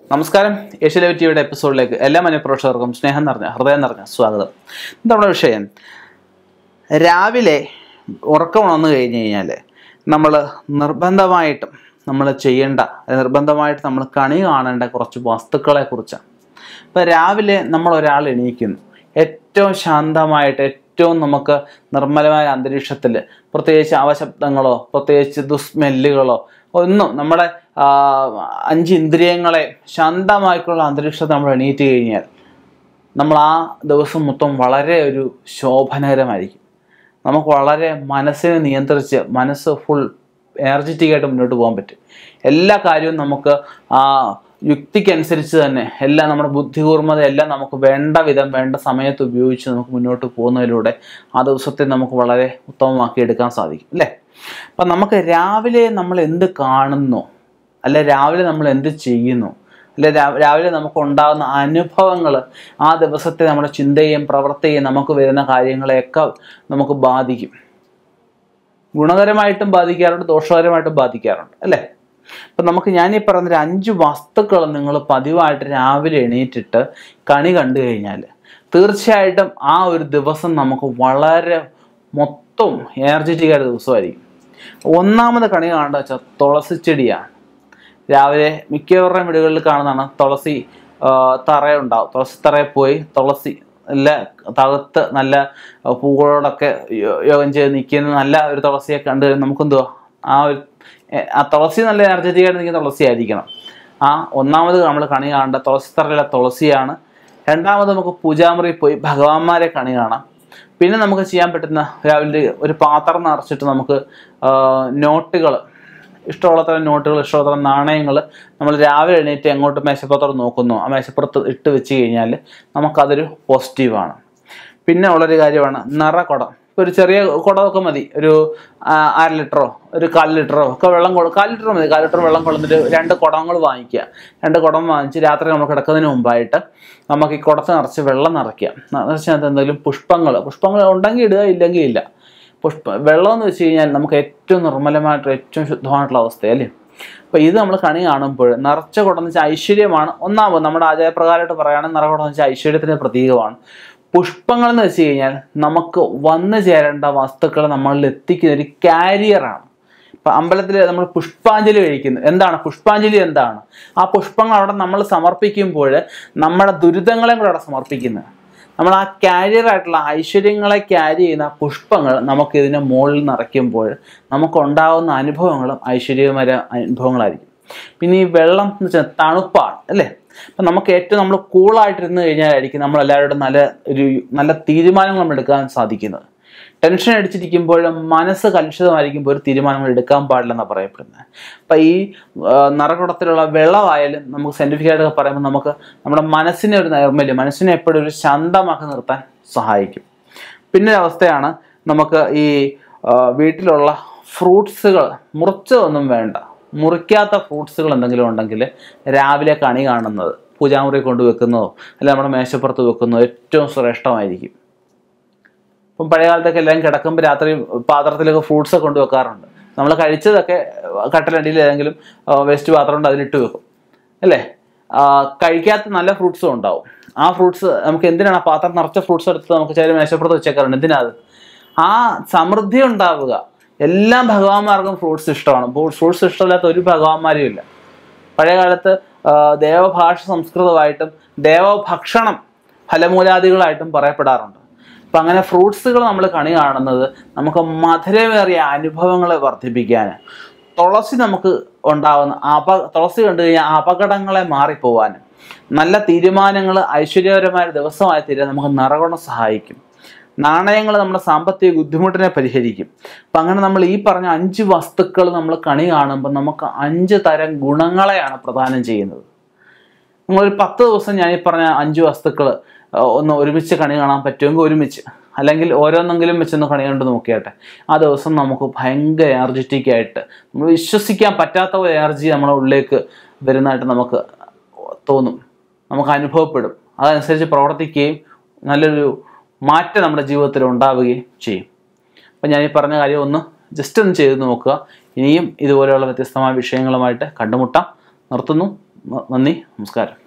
നമസ്കാരം ഏഷ്യ ടിവിയുടെ എപ്പിസോഡിലേക്ക് എല്ലാ മനഃപ്രേക്ഷകർക്കും സ്നേഹം നിറഞ്ഞ ഹൃദയം നിറഞ്ഞ സ്വാഗതം ഇത് നമ്മുടെ വിഷയം രാവിലെ ഉറക്കം ഉണർന്നു കഴിഞ്ഞ് കഴിഞ്ഞാൽ നമ്മൾ നിർബന്ധമായിട്ടും നമ്മൾ ചെയ്യേണ്ട നിർബന്ധമായിട്ട് നമ്മൾ കണി കാണേണ്ട കുറച്ച് വസ്തുക്കളെ കുറിച്ചാണ് ഇപ്പോൾ രാവിലെ നമ്മൾ ഒരാൾ എണീക്കുന്നു ഏറ്റവും ശാന്തമായിട്ട് ഏറ്റവും നമുക്ക് നിർമ്മലമായ അന്തരീക്ഷത്തിൽ പ്രത്യേകിച്ച് അവശബ്ദങ്ങളോ പ്രത്യേകിച്ച് ദുസ്മെല്ലുകളോ ഒന്നും നമ്മുടെ ആ, അഞ്ച് ഇന്ദ്രിയങ്ങളെ ശാന്തമായിട്ടുള്ള അന്തരീക്ഷത്തിൽ നമ്മൾ എണീറ്റ് കഴിഞ്ഞാൽ നമ്മൾ ആ ദിവസം മൊത്തം വളരെ ഒരു ശോഭനകരമായിരിക്കും നമുക്ക് വളരെ മനസ്സിനെ നിയന്ത്രിച്ച് മനസ്സ് ഫുൾ എനർജറ്റിക് ആയിട്ട് മുന്നോട്ട് പോകാൻ പറ്റും എല്ലാ കാര്യവും നമുക്ക് ആ യുക്തിക്കനുസരിച്ച് തന്നെ എല്ലാം നമ്മുടെ ബുദ്ധികൂർമ്മത എല്ലാം നമുക്ക് വേണ്ട വിധം വേണ്ട സമയത്ത് ഉപയോഗിച്ച് നമുക്ക് മുന്നോട്ട് പോകുന്നതിലൂടെ ആ ദിവസത്തെ നമുക്ക് വളരെ ഉത്തമമാക്കി എടുക്കാൻ സാധിക്കും അല്ലേ അപ്പം നമുക്ക് രാവിലെ നമ്മൾ എന്ത് കാണുന്നു അല്ലെ രാവിലെ നമ്മൾ എന്ത് ചെയ്യുന്നു അല്ലെ രാ- രാവിലെ നമുക്ക് ഉണ്ടാകുന്ന അനുഭവങ്ങൾ ആ ദിവസത്തെ നമ്മുടെ ചിന്തയും പ്രവൃത്തിയും നമുക്ക് വരുന്ന കാര്യങ്ങളെയൊക്കെ നമുക്ക് ബാധിക്കും ഗുണകരമായിട്ടും ബാധിക്കാറുണ്ട് ദോഷകരമായിട്ടും ബാധിക്കാറുണ്ട് അല്ലേ അപ്പം നമുക്ക് ഞാൻ ഈ പറഞ്ഞ ഒരു അഞ്ച് വസ്തുക്കൾ നിങ്ങൾ പതിവായിട്ട് രാവിലെ എണീറ്റിട്ട് കണി കണ്ടു കഴിഞ്ഞാൽ തീർച്ചയായിട്ടും ആ ഒരു ദിവസം നമുക്ക് വളരെ മൊത്തം എനർജറ്റിക് ആയ ദിവസമായിരിക്കും ഒന്നാമത് കണി കാണേണ്ടത് വെച്ചാൽ തുളസി ചെടിയാണ് രാവിലെ മിക്കവരുടെയും വീടുകളിൽ കാണുന്നതാണ് തുളസി ആ, തറയുണ്ടാവും തുളസി തറയിൽ പോയി തുളസി നല്ല തകത്ത് നല്ല ആ, പൂക്കളോടൊക്കെ യോ- യോഗം ചെയ്ത് നിൽക്കുന്ന നല്ല ഒരു തുളസിയെ കണ്ടു കഴിഞ്ഞാൽ നമുക്കെന്തുവാ ആ ഒരു എ, ആ തുളസി നല്ല എനർജറ്റിക് ആയിട്ട് നിൽക്കുന്ന തുളസി ആയിരിക്കണം ആ ഒന്നാമത് നമ്മൾ കണി കാണേണ്ട തുളസി തറയിലെ തുളസിയാണ് രണ്ടാമത് നമുക്ക് പൂജാമുറി പോയി ഭഗവാന്മാരെ കണി കാണാം പിന്നെ നമുക്ക് ചെയ്യാൻ പറ്റുന്ന രാവിലെ ഒരു പാത്രം നിറച്ചിട്ട് നമുക്ക് നോട്ടുകൾ ഇഷ്ടമുള്ളത്ര നോട്ടുകൾ ഇഷ്ടമുള്ളത്ര നാണയങ്ങൾ നമ്മൾ രാവിലെ എണീറ്റ് എങ്ങോട്ട് മേശപ്പുറത്തോട്ട് നോക്കുന്നു ആ മേശപ്പുറത്ത് ഇട്ട് വെച്ച് കഴിഞ്ഞാൽ നമുക്കതൊരു പോസിറ്റീവാണ് പിന്നെ ഉള്ളൊരു കാര്യമാണ് നിറക്കുടം ഇപ്പോൾ ഒരു ചെറിയ കുടമൊക്കെ മതി ഒരു ആ, അര ലിറ്ററോ ഒരു കാൽ ലിറ്ററോ ഒക്കെ വെള്ളം കൊ കാൽ ലിറ്റർ മതി കാൽ ലിറ്റർ വെള്ളം കൊള്ളുന്നിട്ട് രണ്ട് കുടങ്ങൾ വാങ്ങിക്കുക രണ്ട് കുടം വാങ്ങിച്ച് രാത്രി നമ്മൾ കിടക്കുന്നതിന് മുമ്പായിട്ട് നമുക്ക് ഈ കുടത്ത് നിറച്ച് വെള്ളം നിറയ്ക്കുക നിറച്ചതിനകത്ത് എന്തെങ്കിലും പുഷ്പങ്ങൾ പുഷ്പങ്ങൾ ഉണ്ടെങ്കിൽ ഇടുക ഇല്ലെങ്കിൽ ഇല്ല പുഷ്പ വെള്ളം എന്ന് വെച്ച് കഴിഞ്ഞാൽ നമുക്ക് ഏറ്റവും നിർമ്മലമായിട്ടുള്ള ഏറ്റവും ശുദ്ധമായിട്ടുള്ള അവസ്ഥയല്ലേ അപ്പോൾ ഇത് നമ്മൾ കണി കാണുമ്പോൾ നിറച്ച കുടം എന്ന് വെച്ചാൽ ഐശ്വര്യമാണ് ഒന്നാമത് നമ്മുടെ ആചാരപ്രകാരമായിട്ട് പറയുകയാണെങ്കിൽ നിറകുടം എന്ന് വെച്ചാൽ ഐശ്വര്യത്തിൻ്റെ പ്രതീകമാണ് പുഷ്പങ്ങൾ എന്ന് വെച്ച് കഴിഞ്ഞാൽ നമുക്ക് വന്നു ചേരേണ്ട വസ്തുക്കൾ നമ്മളിൽ എത്തിക്കുന്ന ഒരു കാരിയറാണ് ഇപ്പൊ അമ്പലത്തിൽ നമ്മൾ പുഷ്പാഞ്ജലി കഴിക്കുന്നു എന്താണ് പുഷ്പാഞ്ജലി എന്താണ് ആ പുഷ്പങ്ങൾ അവിടെ നമ്മൾ സമർപ്പിക്കുമ്പോൾ നമ്മുടെ ദുരിതങ്ങളെയും കൂടെ അവിടെ സമർപ്പിക്കുന്നത് നമ്മൾ ആ കാരിയർ ആയിട്ടുള്ള ഐശ്വര്യങ്ങളെ ക്യാരി ചെയ്യുന്ന പുഷ്പങ്ങൾ നമുക്ക് ഇതിനെ മുകളിൽ നിറയ്ക്കുമ്പോൾ നമുക്കുണ്ടാവുന്ന അനുഭവങ്ങളും ഐശ്വര്യകര അനുഭവങ്ങളായിരിക്കും പിന്നെ ഈ വെള്ളം എന്ന് വെച്ചാൽ തണുപ്പാണ് അല്ലേ അപ്പം നമുക്ക് ഏറ്റവും നമ്മൾ കൂളായിട്ടിരുന്ന് കഴിഞ്ഞാലായിരിക്കും നമ്മൾ എല്ലാവരോടും നല്ല ഒരു നല്ല തീരുമാനങ്ങൾ നമ്മൾ എടുക്കാൻ സാധിക്കുന്നത് ടെൻഷൻ അടിച്ചിരിക്കുമ്പോഴും മനസ്സ് കലുഷിതമായിരിക്കുമ്പോൾ ഒരു തീരുമാനങ്ങൾ എടുക്കാൻ പാടില്ലെന്നാണ് പറയപ്പെടുന്നത് അപ്പം ഈ ആ, നറകുടത്തിലുള്ള വെള്ളമായാലും നമുക്ക് സയൻറ്റിഫിക് ആയിട്ട് പറയുമ്പോൾ നമുക്ക് നമ്മുടെ മനസ്സിനെ ഒരു നൈർമല്യം മനസ്സിനെ എപ്പോഴും ഒരു ശാന്തമാക്കി നിർത്താൻ സഹായിക്കും പിന്നെ ഒരു അവസ്ഥയാണ് നമുക്ക് ഈ ആ, വീട്ടിലുള്ള ഫ്രൂട്ട്സുകൾ മുറിച്ചതൊന്നും വേണ്ട മുറിക്കാത്ത ഫ്രൂട്ട്സുകൾ എന്തെങ്കിലും ഉണ്ടെങ്കിൽ രാവിലെ കണി കാണുന്നത് പൂജാമുറി കൊണ്ട് വെക്കുന്നതോ അല്ല നമ്മുടെ മേശപ്പുറത്ത് വെക്കുന്നതോ ഏറ്റവും ശ്രേഷ്ഠമായിരിക്കും ഇപ്പം പഴയ കാലത്തൊക്കെ എല്ലാം കിടക്കുമ്പോൾ രാത്രി പാത്രത്തിലൊക്കെ ഫ്രൂട്ട്സ് കൊണ്ട് വെക്കാറുണ്ട് നമ്മൾ കഴിച്ചതൊക്കെ കട്ടലടിയിൽ ഏതെങ്കിലും വേസ്റ്റ് പാത്രം കൊണ്ട് അതിലിട്ട് വെക്കും അല്ലേ ആ, കഴിക്കാത്ത നല്ല ഫ്രൂട്ട്സും ഉണ്ടാവും ആ ഫ്രൂട്ട്സ് നമുക്ക് എന്തിനാണ് ആ പാത്രം നിറച്ച ഫ്രൂട്ട്സ് എടുത്ത് നമുക്ക് ചില മേശപ്പുറത്ത് വെച്ചേക്കാറുണ്ട് എന്തിനാ അത് ആ സമൃദ്ധി ഉണ്ടാവുക എല്ലാ ഭഗവാന്മാർക്കും ഫ്രൂട്ട്സ് ഇഷ്ടമാണ് ഫ്രൂട്ട്സ് ഇഷ്ടമില്ലാത്ത ഒരു ഭഗവാന്മാരും ഇല്ല പഴയ കാലത്ത് ആ, ദേവഭാഷ സംസ്കൃതമായിട്ടും ദേവഭക്ഷണം ഫലമൂലാദികളായിട്ടും പറയപ്പെടാറുണ്ട് അപ്പം അങ്ങനെ ഫ്രൂട്ട്സുകൾ നമ്മൾ കണി കാണുന്നത് നമുക്ക് മധുരമേറിയ അനുഭവങ്ങളെ വർദ്ധിപ്പിക്കാൻ തുളസി നമുക്ക് ഉണ്ടാകുന്ന അപ തുളസി കണ്ടു കഴിഞ്ഞാൽ അപകടങ്ങളെ മാറിപ്പോവാനും നല്ല തീരുമാനങ്ങൾ ഐശ്വര്യകരമായ ഒരു ദിവസമായി തീരാൻ നമുക്ക് നിറകുണം സഹായിക്കും നാണയങ്ങൾ നമ്മുടെ സാമ്പത്തിക ബുദ്ധിമുട്ടിനെ പരിഹരിക്കും അപ്പം അങ്ങനെ നമ്മൾ ഈ പറഞ്ഞ അഞ്ച് വസ്തുക്കൾ നമ്മൾ കണി കാണുമ്പോൾ നമുക്ക് അഞ്ച് തരം ഗുണങ്ങളെയാണ് പ്രദാനം ചെയ്യുന്നത് നിങ്ങളൊരു പത്ത് ദിവസം ഞാൻ ഈ പറഞ്ഞ അഞ്ച് വസ്തുക്കൾ ഒന്ന് ഒരുമിച്ച് കണി കാണാൻ പറ്റുമെങ്കിൽ ഒരുമിച്ച് അല്ലെങ്കിൽ ഓരോന്നെങ്കിലും വെച്ചൊന്ന് കണി കണ്ട് നോക്കിയാട്ടെ ആ ദിവസം നമുക്ക് ഭയങ്കര എനർജറ്റിക് ആയിട്ട് നമ്മൾ വിശ്വസിക്കാൻ പറ്റാത്ത ഒരു എനർജി നമ്മുടെ ഉള്ളിലേക്ക് വരുന്നതായിട്ട് നമുക്ക് തോന്നും നമുക്ക് അനുഭവപ്പെടും അതനുസരിച്ച് പ്രവർത്തിക്കുകയും നല്ലൊരു മാറ്റം നമ്മുടെ ജീവിതത്തിൽ ഉണ്ടാവുകയും ചെയ്യും അപ്പം ഞാൻ ഈ പറഞ്ഞ കാര്യം ഒന്ന് ജസ്റ്റ് ഒന്ന് ചെയ്ത് നോക്കുക ഇനിയും ഇതുപോലെയുള്ള വ്യത്യസ്തമായ വിഷയങ്ങളുമായിട്ട് കണ്ടുമുട്ടാം നിർത്തുന്നു നന്ദി നമസ്കാരം